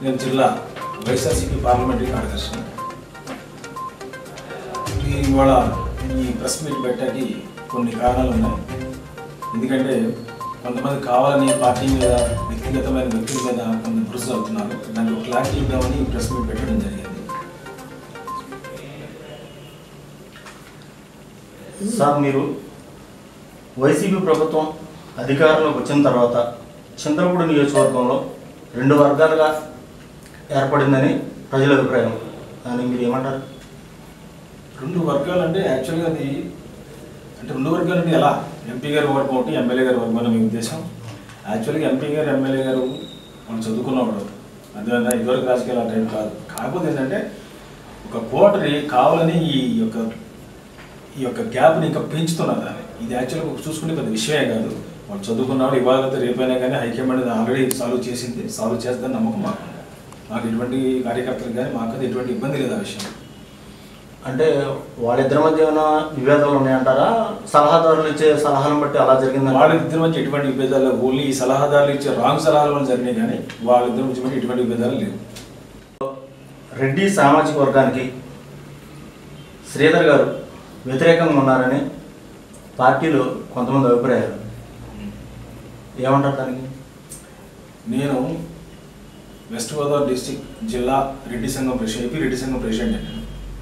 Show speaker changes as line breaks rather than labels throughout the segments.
నేను జిల్లా వైఎస్ఆర్సీపీ పార్లమెంటరీ కార్యదర్శి ఈ ఇవాళ ఈ ప్రెస్ మీట్ పెట్టడానికి కొన్ని కారణాలు ఉన్నాయి ఎందుకంటే కొంతమంది కావాలని పార్టీ మీద వ్యక్తిగతమైన వ్యక్తుల మీద కొన్ని బృస్ అవుతున్నారు దానికి ఒక క్లారిటీ ఇద్దామని ఈ ప్రెస్ మీట్ పెట్టడం జరిగింది
సార్ మీరు వైసీపీ ప్రభుత్వం అధికారంలోకి వచ్చిన తర్వాత చంద్రపూడి నియోజకవర్గంలో రెండు వర్గాలుగా ఏర్పడిందని ప్రజల అభిప్రాయం దాన్ని మీరు ఏమంటారు
రెండు వర్గాలు అంటే యాక్చువల్గా అది అంటే రెండు వర్గాలు అంటే ఎలా ఎంపీ గారి వర్గం ఒకటి ఎమ్మెల్యే గారి వర్గం అని మీ ఉద్దేశం యాక్చువల్గా ఎంపీ గారు ఎమ్మెల్యే గారు మనం చదువుకున్నవాడు అందువల్ల ఇదివరకు రాజకీయాలు ఆ టైం కాదు కాకపోతే ఏంటంటే ఒక కోటరి కావాలని ఈ యొక్క ఈ యొక్క గ్యాప్ని ఇంకా పెంచుతున్నారు దాన్ని ఇది యాక్చువల్గా చూసుకుంటే పెద్ద విషయమే కాదు వాళ్ళు చదువుకున్నవాడు ఇవాళ రేపైనా కానీ హైకమాండ్ ఆల్రెడీ సాల్వ్ చేసింది సాల్వ్ చేస్తుందని నమ్మకం మాకు ఉంది. మాకు ఎటువంటి కార్యకర్తలు కానీ మాకు అది ఎటువంటి ఇబ్బంది లేదు ఆ విషయం
అంటే వాళ్ళిద్దరి మధ్య ఏమైనా విభేదాలు ఉన్నాయంటారా సలహాదారులు ఇచ్చే సలహాలను బట్టి అలా జరిగిందని
వాళ్ళిద్దరి మధ్య ఎటువంటి విభేదాలు లేవు. ఓన్లీ ఈ సలహాదారులు ఇచ్చే రాంగ్ సలహాల వల్ల జరిగినాయి కానీ వాళ్ళిద్దరి మధ్య ఎటువంటి విభేదాలు లేవు
రెడ్డి సామాజిక వర్గానికి శ్రీధర్ గారు వ్యతిరేకంగా ఉన్నారని పార్టీలో కొంతమంది అభిప్రాయాలు ఏమంటారు దానికి
నేను వెస్ట్ గోదావరి డిస్టిక్ జిల్లా రెడ్డి సంఘం ప్రెసిడెంట్ ఏపీ రెడ్డి సంఘం ప్రెసిడెంట్ నేను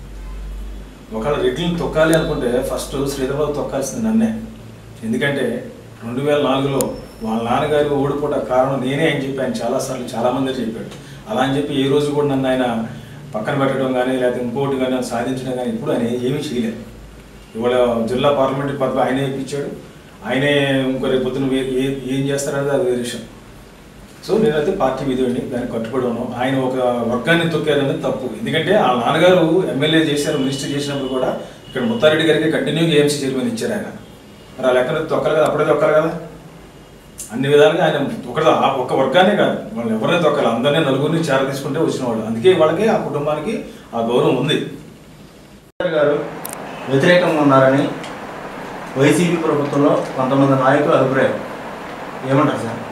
ఒకవేళ రెడ్డిని తొక్కాలి అనుకుంటే ఫస్ట్ శ్రీధర్బాబు తొక్కాల్సింది నన్నే ఎందుకంటే రెండు వేల నాలుగులో వాళ్ళ నాన్నగారు ఓడిపోట కారణం నేనే అని చెప్పి ఆయన చాలాసార్లు చాలామంది చెప్పాడు అలా అని చెప్పి ఏ రోజు కూడా నన్ను ఆయన పక్కన పెట్టడం కానీ లేకపోతే ఇంకోటి కానీ సాధించడం కానీ ఇప్పుడు ఆయన ఏమీ చేయలేదు ఇవాళ జిల్లా పార్లమెంటరీ పదవి ఆయనే ఇప్పించాడు ఆయనే ఇంకో రేపు పొద్దున వే- ఏ- ఏం చేస్తారనేది అది వేరే విషయం సో నేనైతే పార్టీ విధుడిని దానికి కట్టుబడి ఉన్నాను ఆయన ఒక వర్గాన్ని తొక్కారనేది తప్పు ఎందుకంటే ఆ నాన్నగారు ఎమ్మెల్యే చేశారు మినిస్టర్ చేసినప్పుడు కూడా ఇక్కడ ముత్తారెడ్డి గారికి కంటిన్యూగా ఏఎంసీ చైర్మన్ ఇచ్చారు ఆయన మరి ఆ లెక్కన తొక్కరు కదా అప్పుడే తొక్కరు కదా అన్ని విధాలుగా ఆయన ఒకటి ఆ ఒక్క వర్గానే కాదు వాళ్ళు ఎవరిని తొక్కరు అందరినీ నలుగురిని చేర తీసుకుంటే వచ్చిన వాళ్ళు అందుకే వాళ్ళకి ఆ కుటుంబానికి ఆ గౌరవం ఉంది
శ్రీధర్ గారు వ్యతిరేకంగా ఉన్నారని వైసీపీ ప్రభుత్వంలో కొంతమంది నాయకుల అభిప్రాయం ఏమంటారు సార్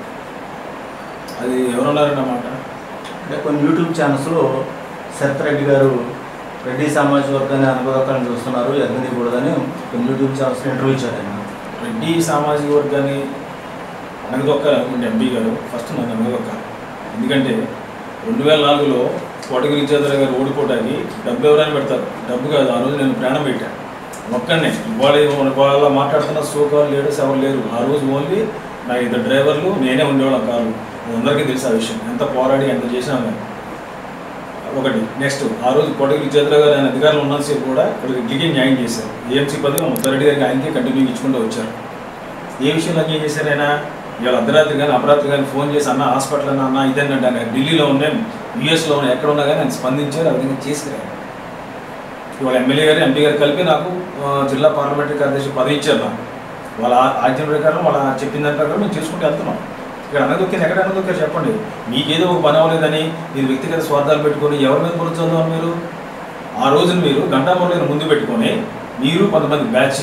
అది ఎవరున్నారన్నమాట
అంటే కొన్ని యూట్యూబ్ ఛానల్స్లో శరత్ రెడ్డి గారు రెడ్డి సామాజిక వర్గాన్ని అనుభవకాలను చూస్తున్నారు ఎదగనికూడదని కొన్ని యూట్యూబ్ ఛానల్స్ ఇంటర్వ్యూ ఇచ్చారు ఆయన
రెడ్డి సామాజిక వర్గాన్ని అనగదొక్కాలి అనుకుంటే ఎంపీ గారు ఫస్ట్ నన్ను అనగదొక్కాలి ఎందుకంటే రెండు వేల నాలుగులో కోటగిరి విద్యాధర గారు ఓడిపోవడానికి డబ్బు ఎవరైనా పెడతారు డబ్బు కాదు ఆ రోజు నేను ప్రాణం పెట్టాను ఒక్కనే వాళ్ళ వాళ్ళ మాట్లాడుతున్న సోకాలు లీడర్స్ ఎవరు లేరు ఆ రోజు ఓన్లీ నా ఇద్దరు డ్రైవర్లు నేనే ఉండేవాళ్ళం కాదు అది అందరికీ తెలుసు ఆ విషయం ఎంత పోరాడి ఎంత చేసినా కానీ ఒకటి నెక్స్ట్ ఆ రోజు కోటగిరి విద్యాధర గారు ఆయన అధికారులు ఉన్నంతసేపు కూడా ఇక్కడ రెడ్డికి న్యాయం చేశారు ఏఎంసీ పదవి ముద్దారెడ్డి గారికి ఆయనకే కంటిన్యూ ఇచ్చుకుంటూ వచ్చారు ఏ విషయంలో ఏం చేశారు ఆయన ఇవాళ అర్ధరాత్రి కానీ అపరాత్రి కానీ ఫోన్ చేసి అన్న హాస్పిటల్ అన్న అన్న ఇదేనంటే ఆయన ఢిల్లీలో ఉన్నాయి యూఎస్లో ఉన్నాయి ఎక్కడ ఉన్నా కానీ ఆయన స్పందించారు ఆ విధంగా చేశారు ఇవాళ ఎమ్మెల్యే గారు ఎంపీ గారు కలిపి నాకు ఆ, జిల్లా పార్లమెంటరీ కార్యదర్శి పదవి ఇచ్చారు నాకు వాళ్ళ ఆ- ఆజ్ఞ ప్రకారం వాళ్ళ చెప్పిన దాని ప్రకారం మేము చేసుకుంటూ వెళ్తున్నాం ఇక్కడ అనదొక్కింది ఎక్కడ అనదొక్కారు చెప్పండి మీకేదో ఒక పని అవ్వలేదని మీరు వ్యక్తిగత స్వార్థాలు పెట్టుకొని ఎవరి మీద పొరుచుందాం మీరు ఆ రోజున మీరు గంటా మురళిని ముందు పెట్టుకొని మీరు కొంతమంది బ్యాచ్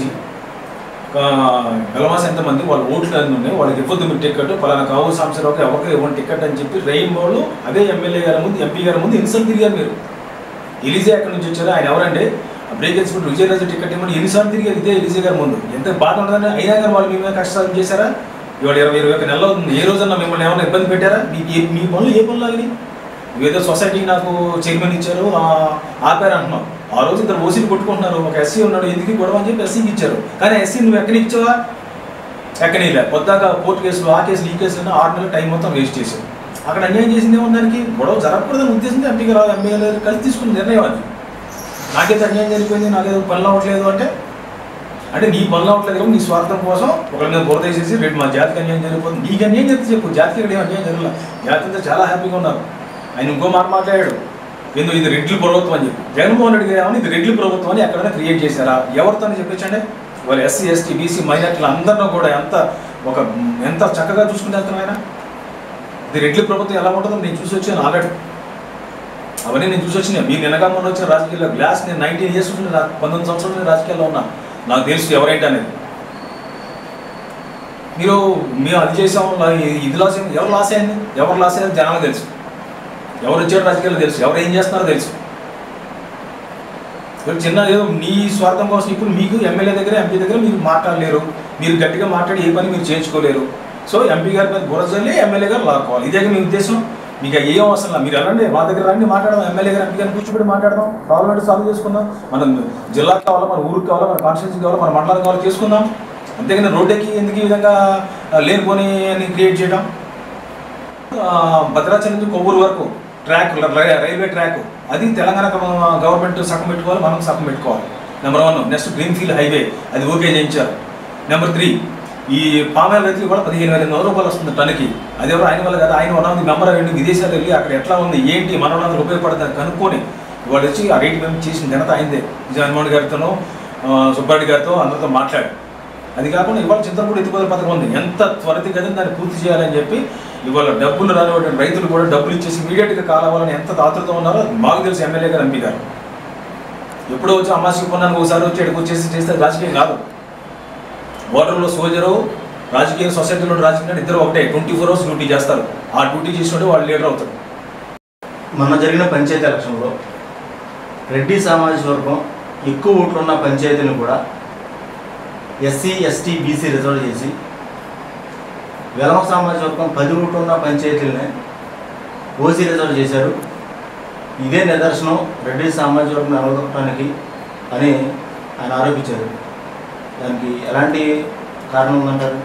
గెలవాల్సిన ఎంతమంది వాళ్ళ ఓట్లు అన్ని ఉన్నాయి వాళ్ళకి ఇవ్వద్దు మీరు టికెట్ పలానా కావు సంవత్సరాలకు ఎవరికి ఇవ్వండి టికెట్ అని చెప్పి రెయిన్బోలు అదే ఎమ్మెల్యే గారి ముందు ఎంపీ గారి ముందు ఎన్నిసార్లు తిరిగారు మీరు ఎలిజే ఎక్కడి నుంచి వచ్చారు ఆయన ఎవరండి బ్రేక్ ఎక్స్పెక్ట్ విజయరాజు టికెట్ ఇవ్వమని ఎన్నిసార్లు తిరిగారు ఇదే ఎలిజే గారి ముందు ఎంత బాధ ఉండదని అయినా కానీ వాళ్ళు మీ మీద కష్టాలు చేశారా ఇవాళ ఇరవై ఇరవై ఒక నెలలు అవుతుంది ఏ రోజన్నా మిమ్మల్ని ఏమైనా ఇబ్బంది పెట్టారా మీ ఏ- మీ పనులు ఏ పనులు ఆగినాయి ఏదో సొసైటీకి నాకు చైర్మన్ ఇచ్చారు ఆ- ఆపారు అంటున్నాం ఆ రోజు ఇద్దరు ఓసీలు కొట్టుకుంటున్నారు ఒక ఎస్సీ ఉన్నాడు ఎందుకు ఈ గొడవ అని చెప్పి ఎస్సీకి ఇచ్చారు కానీ ఎస్సీ నువ్వు ఎక్కడికి ఇచ్చావా ఎక్కడే లే పొద్దాక కోర్టు కేసులు ఆ కేసులు ఈ కేసులు ఆరు నెలలు టైం మొత్తం వేస్ట్ చేశారు అక్కడ అన్యాయం చేసింది ఏమో దానికి గొడవ జరగకూడదని ఉద్దేశంతో ఎంపీ గారు ఎమ్మెల్యే గారు కలిసి తీసుకున్న నిర్ణయం అది నాకైతే అన్యాయం జరిగిపోయింది నాకేదో పనులు అవ్వట్లేదు అంటే అంటే నీ పనులు అవ్వట్లేదు కాబట్టి నీ స్వార్థం కోసం ఒకరి మీద బురద వేసేసి రేపు మా జాతికి అన్యాయం జరిగిపోతుంది నీకు అన్యాయం చెప్తే చెప్పు జాతికి ఇక్కడ ఏం అన్యాయం జరగల జాతి అంతా చాలా హ్యాపీగా ఉన్నారు ఆయన ఇంకో మాట మాట్లాడాడు ఏందో ఇది రెడ్లు ప్రభుత్వం అని చెప్పి జగన్మోహన్ రెడ్డి గారు ఏమని ఇది రెడ్లు ప్రభుత్వం అని ఎక్కడైనా క్రియేట్ చేశారా ఎవరితో అని చెప్పించండి వాళ్ళు ఎస్సీ ఎస్టీ బీసీ మైనార్టీలు అందరినో కూడా ఎంత ఒక ఎంత చక్కగా చూసుకుని వెళ్తున్నాం ఆయన ఇది రెడ్లు ప్రభుత్వం ఎలా ఉంటుందో నేను చూసి వచ్చాను ఆల్రెడీ అవన్నీ నేను చూసి వచ్చినాయి మీరు నిన్నగా మొన్న వచ్చిన రాజకీయాల్లో గ్లాస్ నేను నైన్టీన్ ఇయర్స్ నుంచి నా పంతొమ్మిది సంవత్సరాలు నేను రాజకీయాల్లో ఉన్నా నాకు తెలుసు ఎవరైతే అనేది మీరు మేము అది చేసాం లా- ఇది లాస్ అయింది ఎవరు లాస్ అయింది ఎవరు లాస్ అయ్యారు జనాలకు తెలుసు ఎవరు వచ్చారో రాజకీయాలు తెలుసు ఎవరు ఏం చేస్తున్నారో తెలుసు ఇప్పుడు చిన్న ఏదో నీ స్వార్థం కోసం ఇప్పుడు మీకు ఎమ్మెల్యే దగ్గర ఎంపీ దగ్గర మీరు మాట్లాడలేరు మీరు గట్టిగా మాట్లాడి ఏ పని మీరు చేయించుకోలేరు సో ఎంపీ గారి మీద బురజల్లి ఎమ్మెల్యే గారు లాక్కోవాలి ఇదే మీ ఉద్దేశం మీకు ఏం అవసరం లేదు మీరు రండి మా దగ్గర రండి మాట్లాడదాం ఎమ్మెల్యే గారు ఎంపీ గారిని కూర్చోబెట్టి మాట్లాడదాం ప్రాబ్లం సాల్వ్ చేసుకుందాం మనం జిల్లాకు కావాలా మన ఊరికి కావాలా మన కాన్స్టిట్యూన్సీ కావాలా మన మండలం కావాలా చేసుకుందాం అంతేగాని రోడ్డుకి ఎందుకు ఈ విధంగా ఆ, లేనిపోని అని క్రియేట్ చేయడం ఆ, భద్రాచలం నుంచి కొవ్వూరు వరకు ట్రాక్ రై- రైల్వే ట్రాక్ అది తెలంగాణ గవర్నమెంట్ సగం పెట్టుకోవాలి మనం సగం పెట్టుకోవాలి number one next green field highway అది ఓకే చేయించారు నెంబర్ త్రీ ఈ పామాయిల్ రైతులు కూడా పదిహేను వేల ఎనిమిది వందల రూపాయలు వస్తుంది టన్నుకి అది ఎవరు ఆయన వల్ల కదా ఆయన వన్ ఆఫ్ ది మెంబర్ అయ్యండి విదేశాలు వెళ్ళి అక్కడ ఎట్లా ఉంది ఏంటి మన వాళ్ళందరూ ఉపయోగపడుతుంది కనుక్కొని వాళ్ళు వచ్చి ఆ రేట్ మేము చేసిన ఘనత అయిందే జగన్మోహన్ గారితోనూ ఆ, సుబ్బారెడ్డి గారితో అందరితో మాట్లాడు అది కాకుండా ఇవాళ చింతలపూడి ఎత్తుపోతల పథకం ఉంది ఎంత త్వరితగతిన దాన్ని పూర్తి చేయాలని చెప్పి ఇవాళ డబ్బులు రానివ్వడం రైతులు కూడా డబ్బులు ఇచ్చేసి ఇమీడియట్గా కావాలని ఎంత ఆతృత ఉన్నారో అది మాకు తెలుసు ఎమ్మెల్యే గారు ఎంపీ గారు ఎప్పుడో వచ్చి అమ్మాసి పొన్నానికి ఒకసారి వచ్చి ఇక్కడికి వచ్చేసి చేస్తే రాజకీయం కాదు ఓటర్లో సోజరు రాజకీయ సొసైటీలో రాజకీయ ఇద్దరు ఒకటే ట్వంటీ ఫోర్ అవర్స్ డ్యూటీ చేస్తారు ఆ డ్యూటీ చేసినట్టు వాళ్ళు లీడర్ అవుతారు
మొన్న జరిగిన పంచాయతీ ఎలక్షన్లో రెడ్డి సామాజిక వర్గం ఎక్కువ ఓట్లు ఉన్న పంచాయతీని కూడా ఎస్సీ ఎస్టీ బీసీ రిజర్వ్ చేసి వెలమ సామాజిక వర్గం పది ఓట్లు ఉన్న పంచాయతీలనే ఓసీ రిజర్వ్ చేశారు ఇదే నిదర్శనం రెడ్డి సామాజిక వర్గం నిలదొక్కడానికి అని ఆయన ఆరోపించారు దానికి ఎలాంటి కారణం ఉందంటారు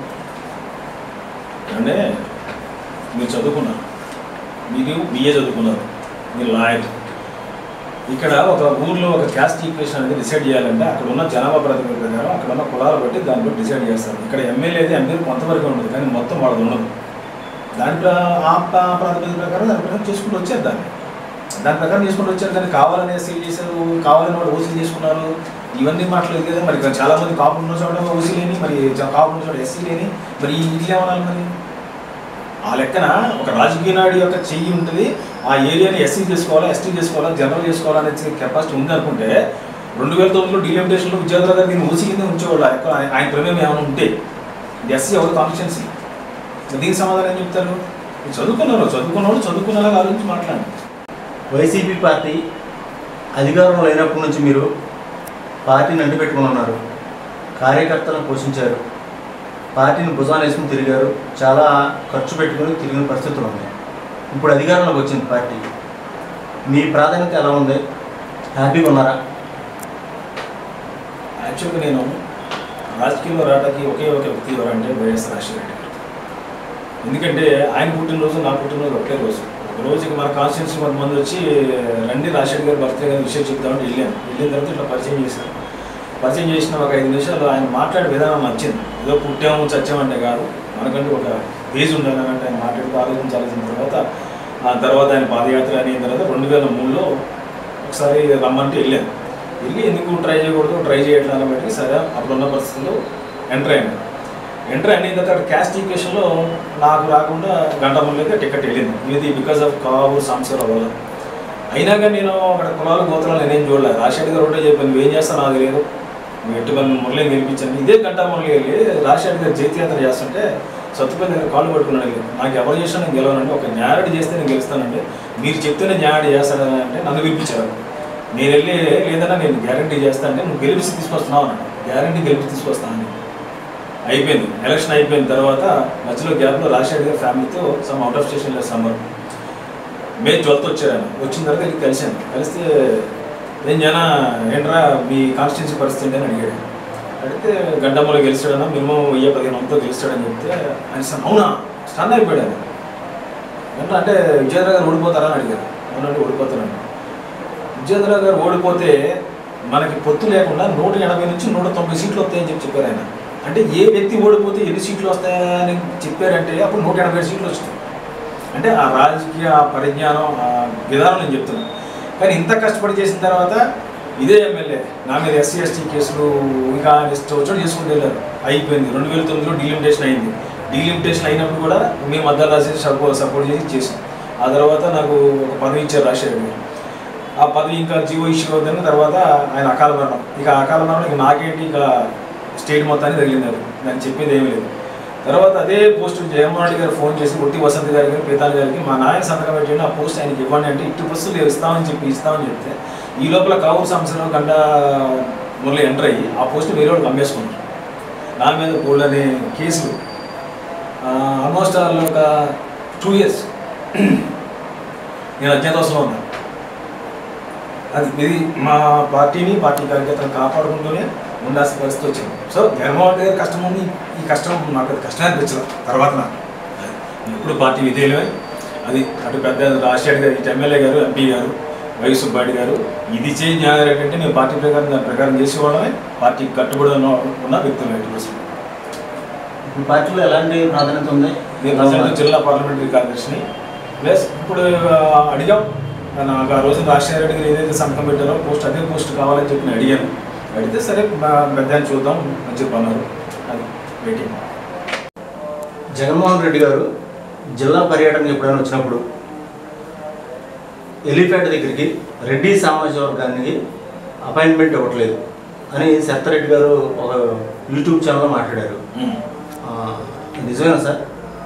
అంటే మీరు చదువుకున్నారు మీరు బిఏ చదువుకున్నారు మీరు లాయర్ ఇక్కడ ఒక ఊర్లో ఒక క్యాస్ట్ ఈక్వేషన్ అనేది డిసైడ్ చేయాలంటే అక్కడ ఉన్న జనాభా ప్రాతిపదిక ప్రకారం అక్కడ ఉన్న కులాలు బట్టి దాన్ని బట్టి డిసైడ్ చేస్తారు ఇక్కడ ఎమ్మెల్యేది ఎంపీ కొంతవరకు ఉండదు కానీ మొత్తం వాళ్ళది ఉండదు దాని ప్ర- ఆ ప్ర- ప్రాతిపదిక ప్రకారం దాని ప్రకారం చేసుకుంటూ వచ్చారు దాన్ని దాని ప్రకారం చేసుకుంటూ వచ్చారు కానీ కావాలనే సీల్ చేశారు కావాలని వాళ్ళు ఓసీలు చేసుకున్నారు ఇవన్నీ మాటలు కదా మరి ఇక్కడ చాలా మంది కాపు ఉన్న చోట ఓసీ లేని మరి చ- కాపు ఉన్న చోట ఎస్సీ లేని మరి ఇది ఏమనాలి మరి ఆ లెక్కన ఒక రాజకీయ నాయుడు యొక్క చెయ్యి ఉంటుంది ఆ ఏరియాని ఎస్సీ చేసుకోవాలా ఎస్టీ చేసుకోవాలా జనరల్ చేసుకోవాలా అనే కెపాసిటీ ఉంది అనుకుంటే రెండు వేల తొమ్మిదిలో డిలిమిటేషన్లో విద్యార్థుల గారు దీన్ని ఓసీ కింద ఉంచేవాళ్ళు ఆ యొక్క ఆయన- ఆయన ప్రమేయం ఏమైనా ఉంటే ఇది ఎస్సీ ఎవరు కాన్స్టిట్యున్సీ దీనికి సమాధానం ఏం చెప్తారు మీరు చదువుకున్నారు చదువుకున్నవాడు చదువుకున్నలాగా ఆలోచించి మాట్లాడండి
వైసీపీ పార్టీ అధికారంలో లేనప్పటి నుంచి మీరు పార్టీని అంటిపెట్టుకుని ఉన్నారు కార్యకర్తలను పోషించారు పార్టీని భుజాన్ని వేసుకుని తిరిగారు చాలా ఖర్చు పెట్టుకుని తిరిగిన పరిస్థితులు ఉన్నాయి ఇప్పుడు అధికారంలోకి వచ్చింది పార్టీ మీ ప్రాధాన్యత ఎలా ఉంది హ్యాపీగా ఉన్నారా
యాక్చువల్గా నేను రాజకీయంలో రావడానికి ఒకే ఒక వ్యక్తి ఎవరంటే వైఎస్ రాజశేఖర రెడ్డి గారు ఎందుకంటే ఆయన పుట్టినరోజు నా పుట్టినరోజు ఒకే రోజు ఒక రోజుకి మన కాన్స్టిట్యూన్సీ కొంతమంది వచ్చి రండి రాజశేఖర్ గారి బర్త్డే గారి విషయం చెప్తామని వెళ్ళాను వెళ్ళిన తర్వాత ఇట్లా పరిచయం చేశాను పరిచయం చేసిన ఒక ఐదు నిమిషాలు ఆయన మాట్లాడే విధానం నచ్చింది ఏదో పుట్టాము చచ్చామంటే కాదు మనకంటూ ఒక బేజ్ ఉండాలంటే ఆయన మాట్లాడుతూ ఆలోచించి ఆలోచించిన తర్వాత ఆ తర్వాత ఆయన పాదయాత్ర అయిన తర్వాత రెండు వేల మూడులో ఒకసారి రమ్మంటే వెళ్ళాను వెళ్ళి ఎందుకు ట్రై చేయకూడదు ట్రై చేయట్లేదు బట్టి సరే అప్పుడున్న పరిస్థితుల్లో ఎంటర్ అయ్యాను ఎంటర్ అయిన తర్వాత క్యాస్ట్ ఈక్వేషన్లో నాకు రాకుండా గంట ముందుగా టికెట్ వెళ్ళింది ఇది బికాస్ ఆఫ్ కావు సంవత్సరం వల్ల అయినా కానీ నేను అక్కడ కులాలు గోత్రాలు నేనేం చూడలేదు రాజశేఖర్ గారు ఒకటే చెప్పాను నువ్వేం చేస్తావు నాకు తెలియదు నువ్వు ఎట్టుకొని మురళి గెలిపించాను ఇదే గంట మురళి వెళ్ళి రాజశేఖర్ గారు జైత్యాత్ర చేస్తుంటే సత్తుపల్లి దగ్గర కాళ్ళు పట్టుకున్నాడు వెళ్ళి. నాకు ఎవరు చేసినా నేను గెలవనండి ఒక న్యాయాడి చేస్తే నేను గెలుస్తానండి మీరు చెప్తేనే న్యాయాడి చేస్తానని అంటే నన్ను పిలిపించారు నేను వెళ్ళి లేదన్నా నేను గ్యారంటీ చేస్తా అంటే నువ్వు గెలిపిస్తే తీసుకొస్తున్నావు అన్నాడు గ్యారంటీ గెలిపి తీసుకొస్తాను అయిపోయింది ఎలక్షన్ అయిపోయిన తర్వాత మధ్యలో గ్యాప్లో రాజశేఖర్ గారి ఫ్యామిలీతో సమ్ అవుట్ ఆఫ్ స్టేషన్లో సమ్మర్ మే ట్వెల్త్ వచ్చారు ఆయన వచ్చిన తర్వాత వెళ్ళి కలిశాను కలిస్తే ఏం జన ఏంట్రా మీ కాన్స్టిట్యూన్సీ పరిస్థితి ఏంటి అని అడిగాడు అడిగితే గడ్డమ్మలో గెలిచాడన్నా మినిమం వెయ్యి పదిహేను వందతో గెలిచాడని చెప్తే ఆయన సార్ అవునా స్టన్ అయిపోయాడు ఆయన ఏంటంటే అంటే విజయనగర్ గారు ఓడిపోతారా అని అడిగారు అవునంటే ఓడిపోతారండి విజయనగర్ గారు ఓడిపోతే మనకి పొత్తు లేకుండా నూట ఎనభై నుంచి నూట తొంభై సీట్లు వస్తాయని చెప్పి చెప్పారు ఆయన అంటే ఏ వ్యక్తి ఓడిపోతే ఎన్ని సీట్లు వస్తాయని చెప్పారంటే అప్పుడు నూట ఎనభై సీట్లు వచ్చినాయి అంటే ఆ రాజకీయ పరిజ్ఞానం ఆ విధానం నేను చెప్తున్నాను కానీ ఇంత కష్టపడి చేసిన తర్వాత ఇదే ఎమ్మెల్యే నా మీద ఎస్సీ ఎస్టీ కేసులు ఇంకా ఇష్టం వచ్చాడు చేసుకుంటూ వెళ్ళారు అయిపోయింది రెండు వేల తొమ్మిదిలో డీలిమిటేషన్ అయింది డీలిమిటేషన్ అయినప్పుడు కూడా మేము మద్దతు రాసి సపోర్ట్ సపోర్ట్ చేసి చేసాం ఆ తర్వాత నాకు ఒక పదవి ఇచ్చారు రాజశేఖర్ గారు ఆ పదవి ఇంకా జీవో ఇష్యూ అవుతున్న తర్వాత ఆయన అకాల మరణం ఇక అకాల మరణం ఇక నాకేంటి ఇక స్టేట్ మొత్తాన్ని తగిలినారు దాన్ని చెప్పేది ఏమీ లేదు తర్వాత అదే పోస్ట్ జగన్మోహన్ రెడ్డి గారు ఫోన్ చేసి ఒట్టి వసంత్ గారికి పీతాల్ గారికి మా నాయన సంతకం పెట్టండి ఆ పోస్ట్ ఆయనకి ఇవ్వండి అంటే ఇట్టి బస్సులు లేవు, ఇస్తామని చెప్పి ఇస్తామని చెప్తే ఈ లోపల కావూరు సంవత్సరం గంట మురళి ఎంటర్ అయ్యి ఆ పోస్ట్ వేరే వాళ్ళకి అమ్మేసుకున్నారు నా మీద కూడని కేసులు ఆల్మోస్ట్ వాళ్ళు ఒక టూ ఇయర్స్ నేను అజ్ఞాతవాసంలో ఉన్నాను అది ఇది మా పార్టీని పార్టీ కార్యకర్తలను కాపాడుకుంటూనే ఉండాల్సిన పరిస్థితి వచ్చింది సో జగన్మోహన్ రెడ్డి గారి కష్టం ఉంది ఈ కష్టం నాకు అది కష్టమే అనిపించదు తర్వాత నాకు నేను ఎప్పుడు పార్టీ విధేయులమే అది అటు పెద్ద రాజశేఖర్ గారు ఇటు ఎమ్మెల్యే గారు ఎంపీ గారు వై సుబ్బారెడ్డి గారు ఇది చేయి న్యాయం ఏంటంటే మేము పార్టీ ప్రకారం దాని ప్రకారం చేసేవాళ్ళమే పార్టీకి కట్టుబడి ఉన్న ఉన్న వ్యక్తులు ఎయిటీ పర్సెంట్
ఇప్పుడు పార్టీలో ఎలాంటి ప్రాధాన్యత ఉంది
నేను ప్రజెంట్ జిల్లా పార్లమెంటరీ కార్యదర్శిని ప్లస్ ఇప్పుడు ఆ, అడిగాం నాకు ఆ రోజు రాజశేఖర రెడ్డి గారు ఏదైతే సంతకం పెట్టారో పోస్ట్ అదే పోస్ట్ కావాలని చెప్పి నేను అడిగాను అడిగితే సరే మా- పెద్ద ఆయన చూద్దాం అని చెప్పి అన్నారు అది వెయిటింగ్
జగన్మోహన్ రెడ్డి గారు జిల్లా పర్యటనకు ఎప్పుడైనా వచ్చినప్పుడు ఎలిఫెంట్ దగ్గరికి రెడ్డి సామాజిక వర్గానికి అపాయింట్మెంట్ ఇవ్వట్లేదు అని సత్తరెడ్డి గారు ఒక యూట్యూబ్ ఛానల్లో మాట్లాడారు ఆ, నిజమేనా సార్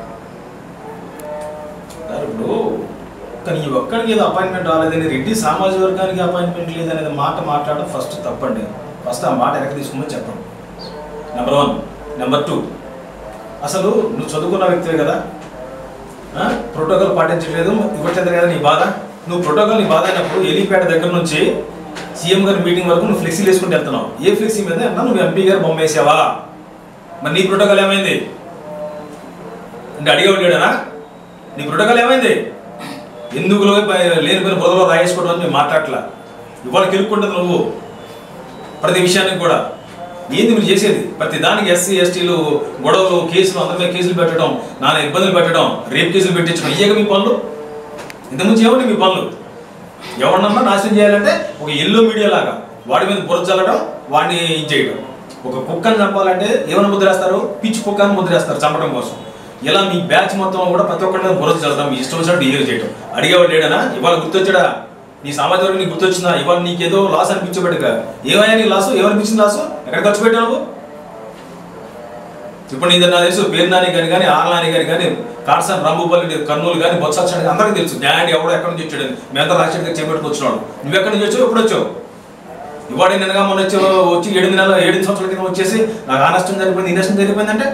సార్ ఇప్పుడు కానీ ఈ ఒక్కడికి ఏదో అపాయింట్మెంట్ రాలేదని రెడ్డి సామాజిక వర్గానికి అపాయింట్మెంట్ లేదనేది మాట మాట్లాడడం ఫస్ట్ తప్పండి ఫస్ట్ ఆ మాట వెనక్కి తీసుకోమని చెప్పండి నెంబర్ వన్ నెంబర్ టూ అసలు నువ్వు చదువుకున్న వ్యక్తివే కదా ప్రోటోకాల్ పాటించట్లేదు ఇవ్వట్లేదు కదా నీ బాధ నువ్వు ప్రోటోకాల్ నీ బాధ అయినప్పుడు ఎలిపేట దగ్గర నుంచి సీఎం గారి మీటింగ్ వరకు నువ్వు ఫ్లెక్సీలు వేసుకుంటూ వెళ్తున్నావు ఏ ఫ్లెక్సీ మీద అన్నా నువ్వు ఎంపీ గారు బొమ్మ వేసావా మరి నీ ప్రోటోకాల్ ఏమైంది అంటే అడిగేవాడు లేడనా నీ ప్రోటోకాల్ ఏమైంది ఎందుకు లేని పేరు బురదలో రాయేసుకోవడం అని మేము మాట్లాడట్లా ఇవాళ కెలుక్కుంటుంది నువ్వు ప్రతి విషయానికి కూడా ఏంది మీరు చేసేది ప్రతి దానికి ఎస్సీ ఎస్టీలు గొడవలు కేసులు అందరి మీద కేసులు పెట్టడం నాన్న ఇబ్బందులు పెట్టడం రేప్ కేసులు పెట్టించడం ఇయ్యక మీ పనులు ఇంతకుముందు ఏమండి మీ పనులు ఎవరినన్నా నాశనం చేయాలంటే ఒక ఎల్లో మీడియా లాగా వాడి మీద బుర్ర చల్లడం వాడిని ఇది చేయడం ఒక కుక్కని చంపాలంటే ఏమైనా ముద్రేస్తారు పిచ్చి కుక్కని ముద్రేస్తారు చంపడం కోసం ఇలా మీ బ్యాచ్ మొత్తం కూడా ప్రతి ఒక్కరి మీద బుర్ర చల్లడం మీ ఇష్టం వచ్చినట్టు బిహేవ్ చేయడం అడిగేవాడు లేడనా ఇవాళ గుర్తొచ్చాడా నీ సామాజిక వర్గం నీకు గుర్తొచ్చిందా ఇవాళ నీకేదో లాస్ అనిపించబట్టుగా ఏమయ్యా నీ లాసు ఏమనిపించింది లాసు ఎక్కడ ఖర్చు పెట్టావు నువ్వు ఇప్పుడు నీ నాకు తెలుసు పేరు నాని గారి కానీ ఆర్ నాని గారి కానీ కాట్సాన్ రాంభూపల్లి కర్నూలు కానీ బొత్స కానీ అందరికీ తెలుసు న్యాయాన్ని ఎవడో ఎక్కడి నుంచి వచ్చాడు మేమంతా రాజశేఖర్ గారు చేపట్టుకు వచ్చినాడు నువ్వు ఎక్కడి నుంచి వచ్చావు ఎప్పుడు వచ్చావు ఇవాడే నిన్నగా మొన్న వచ్చి వచ్చి ఏడు నెలల ఏడు సంవత్సరాల క్రితం వచ్చేసి నాకు ఆ నష్టం జరిగిపోయింది ఈ నష్టం జరిగిపోయిందంటే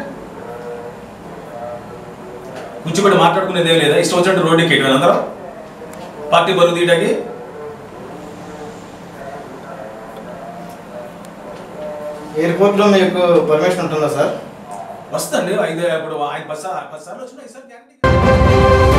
కూర్చోబెట్టి మాట్లాడుకునేది ఏం లేదా ఇష్టం వచ్చినట్టు రోడ్డు ఎక్కేయడం అందరూ పార్టీ బరువు తీయడానికి
ఎయిర్పోర్ట్లో మీకు పర్మిషన్ ఉంటుందా సార్
వస్తుంది ఐదు ఇప్పుడు ఆయన పది సార్లు పది సార్లు వచ్చినా ఈసారి గ్యారంటీ